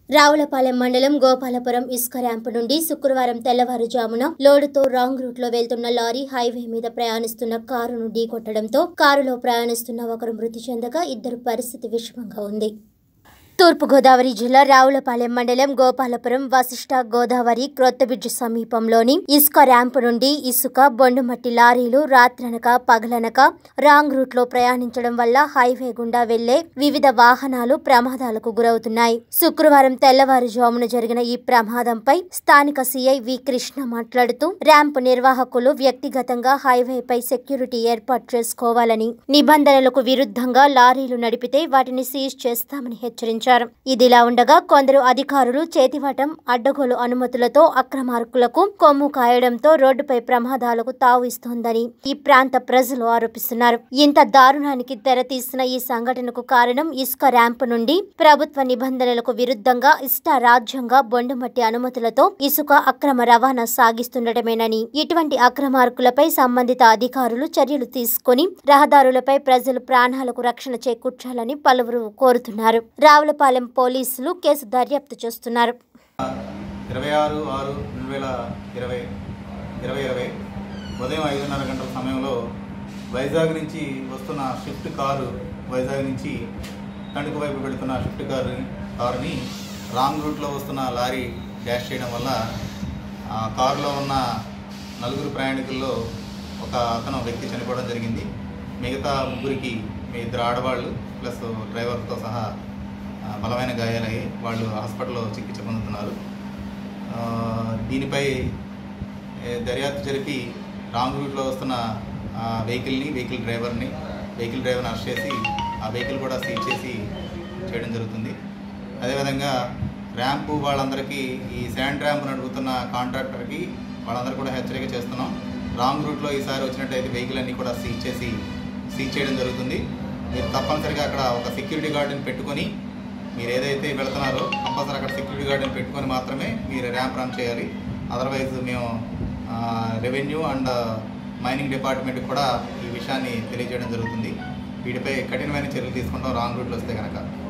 రావులపాలెం మండలం గోపాలపురం ఇసుక ర్యాంపు నుండి శుక్రవారం తెల్లవారుజామున లోడుతో రాంగ్ రూట్ లో వెళ్తున్న లారీ హైవే మీద ప్రయాణిస్తున్న కారును ఢీకొట్టడంతో కారులో ప్రయాణిస్తున్న ఒకరు మృతి చెందగా ఇద్దరు పరిస్థితి విషమంగా ఉంది తూర్పుగోదావరి జిల్లా రావులపాలెం మండలం గోపాలపురం వశిష్ట గోదావరి క్రొత్తబిడ్జి సమీపంలోని ఇసుక ర్యాంపు నుండి ఇసుక బొండుమట్టి లారీలు రాత్రనక పగలనక రాంగ్ రూట్ లో ప్రయాణించడం వల్ల హైవే గుండా వెళ్లే వివిధ వాహనాలు ప్రమాదాలకు గురవుతున్నాయి శుక్రవారం తెల్లవారుజామున జరిగిన ఈ ప్రమాదంపై స్థానిక సీఐ వి కృష్ణ మాట్లాడుతూ ర్యాంపు నిర్వాహకులు వ్యక్తిగతంగా హైవేపై సెక్యూరిటీ ఏర్పాటు చేసుకోవాలని నిబంధనలకు విరుద్ధంగా లారీలు నడిపితే వాటిని సీజ్ చేస్తామని హెచ్చరించారు ఇదిలా ఉండగా కొందరు అధికారులు చేతివాటం అడ్డగోలు అనుమతులతో అక్రమార్కులకు కొమ్ము కాయడంతో రోడ్డుపై ప్రమాదాలకు తావు ఇస్తోందని ఈ ప్రాంత ప్రజలు ఆరోపిస్తున్నారు ఇంత దారుణానికి తెరతీసిన ఈ సంఘటనకు కారణం ఇసుక ర్యాంపు నుండి ప్రభుత్వ నిబంధనలకు విరుద్ధంగా ఇష్ట రాజ్యంగా బొండుమట్టి అనుమతులతో ఇసుక అక్రమ రవాణా సాగిస్తుండటమేనని ఇటువంటి అక్రమార్కులపై సంబంధిత అధికారులు చర్యలు తీసుకుని రహదారులపై ప్రజలు ప్రాణాలకు రక్షణ చేకూర్చాలని పలువురు కోరుతున్నారు రావులపాలెం పోలీసులు కేసు దర్యాప్తు చేస్తున్నారు ఇరవై ఆరు ఆరు రెండు వేల ఇరవై ఇరవై ఇరవై ఉదయం ఐదున్నర గంటల సమయంలో వైజాగ్ నుంచి వస్తున్న షిఫ్ట్ కారు వైజాగ్ నుంచి తణుకు వైపు వెళుతున్న షిఫ్ట్ కారు కారుని రాంగ్ రూట్లో వస్తున్న లారీ డాష్ చేయడం వల్ల ఆ కారులో ఉన్న నలుగురు ప్రయాణికుల్లో ఒక అతను వ్యక్తి చనిపోవడం జరిగింది మిగతా ముగ్గురికి మీ ఇద్దరు ఆడవాళ్ళు ప్లస్ డ్రైవర్తో సహా ఆ, బలమైన గాయాలయ్యి వాళ్ళు హాస్పిటల్లో చికిత్స పొందుతున్నారు ఆ, దీనిపై ఏ, దర్యాప్తు జరిపి రాంగ్ రూట్లో వస్తున్న ఆ వెహికల్ని వెహికల్ డ్రైవర్ని వెహికల్ డ్రైవర్ని అరెస్ట్ చేసి ఆ వెహికల్ కూడా సీజ్ చేసి చేయడం జరుగుతుంది అదేవిధంగా ర్యాంపు వాళ్ళందరికీ ఈ శాండ్ ర్యాంప్ నడుపుతున్న కాంట్రాక్టర్కి వాళ్ళందరూ కూడా హెచ్చరిక చేస్తున్నాం రాంగ్ రూట్లో ఈసారి వచ్చినట్టయితే వెహికల్ అన్నీ కూడా సీజ్ చేసి సీజ్ చేయడం జరుగుతుంది మీరు తప్పనిసరిగా అక్కడ ఒక సెక్యూరిటీ గార్డుని పెట్టుకొని మీరు ఏదైతే వెళ్తున్నారో కంపల్సరీ అక్కడ సెక్యూరిటీ గార్డుని పెట్టుకొని మాత్రమే మీరు ర్యాంప్ రన్ చేయాలి అదర్వైజ్ మేము రెవెన్యూ అండ్ మైనింగ్ డిపార్ట్మెంట్ కూడా ఈ విషయాన్ని తెలియజేయడం జరుగుతుంది వీటిపై కఠినమైన చర్యలు తీసుకుంటాం రాంగ్ రూట్లో వస్తే కనుక